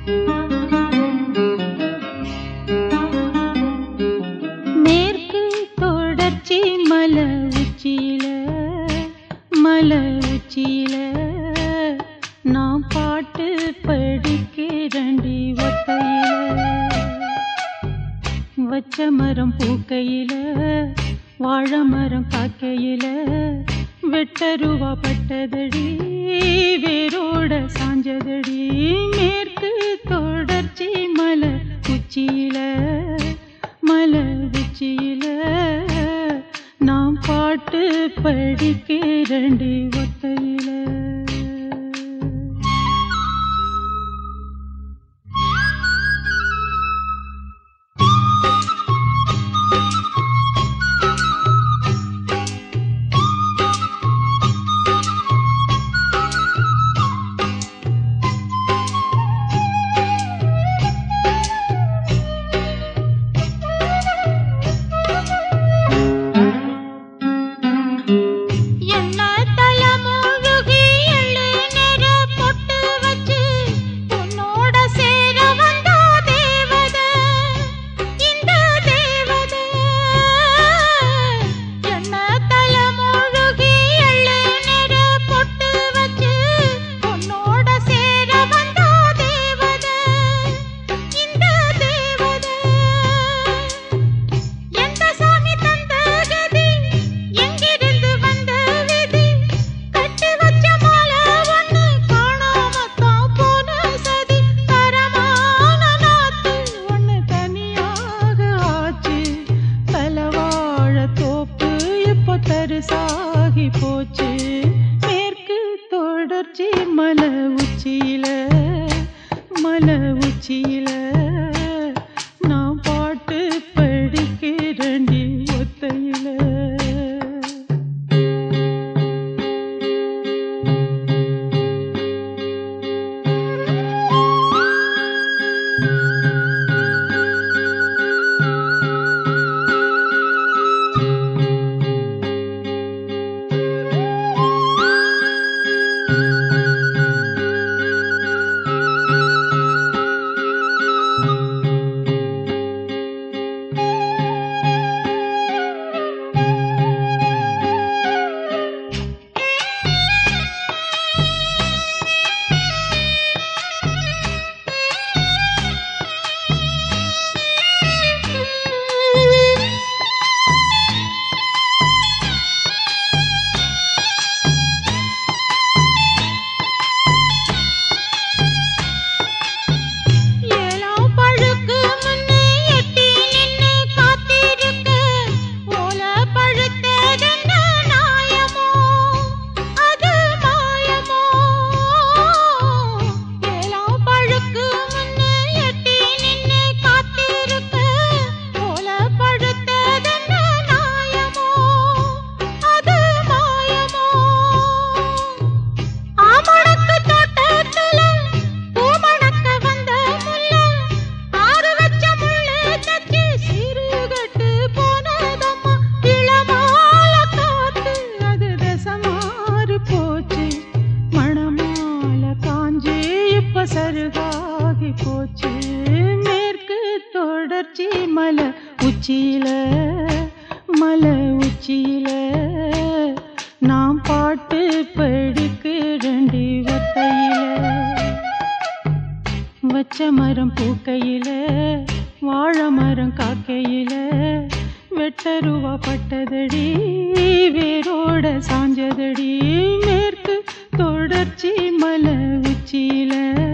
மேற்கு தொடர்ச்சி மல உச்சியில மல உச்சியில நான் பாட்டு படிக்கிறண்டி ஒத்தையில வச்ச மரம் பூக்கையில வாழை மரம் காக்கையில வெட்டருவா பட்டதடி வேரோட சாஞ்சதடி மேற்கு தொடர்ச்சி மலை உச்சியில மலை உச்சியில நான் பாட்டு படிக்கிறண்டி ஒத்தையில என்ன தலமுழுகி எள்ளு நிற பொட்டு வச்சு உன்னோட சேர வந்தா தேவதை இந்த தேவதை என்ன தலமுழுகி எள்ளு நிற பொட்டு வச்சு உன்னோட சேர வந்தா தேவதை இந்த தேவதை எந்த சாமி தந்த கதி எங்கிருந்து வந்த விதி கட்டி வச்ச மாலை ஒண்ணு காணாமத்தான் போன சதி தரமான நாத்து ஒண்ணு தனியாக ஆச்சு தலவாழ தோப்பு இப்போ தரிசாகி போச்சு மேற்கு தொடர்ச்சி மலை உச்சியில மலை உச்சியில நான் பாட்டு படிக்கிறண்டி ஒத்தையில ஏலம் பழுக்கு முன்னே எட்டி நின்னு காத்திருக்க ஓல பழுத்ததென்ன நாயமோ அது மாயமோ ஏலம் பழுக்கு முன்னே எட்டி நின்னு காத்திருக்க ஓல பழுத்ததென்ன நாயமோ அது மாயமோ ஆமணக்கு தோட்டத்துல பூமணக்க வந்த முல்ல ஆறு வச்ச முள்ளு தச்சு சிறுகட்டு போனதம்மா இளமால காத்து அது தசமாறு போச்சு மணமால காஞ்சி இப்ப சருகாகி போச்சு மேற்கு தொடர்ச்சி மலை உச்சியில மலை உச்சியில நான் பாட்டு படிக்கிறண்டி வத்தையில வச்ச மரம் பூக்கையில வாழை மரம் காக்கையில வெட்டருவா பட்டதடி வேரோட சாஞ்சதடி மேற்கு தொடர்ச்சி மலை உச்சியில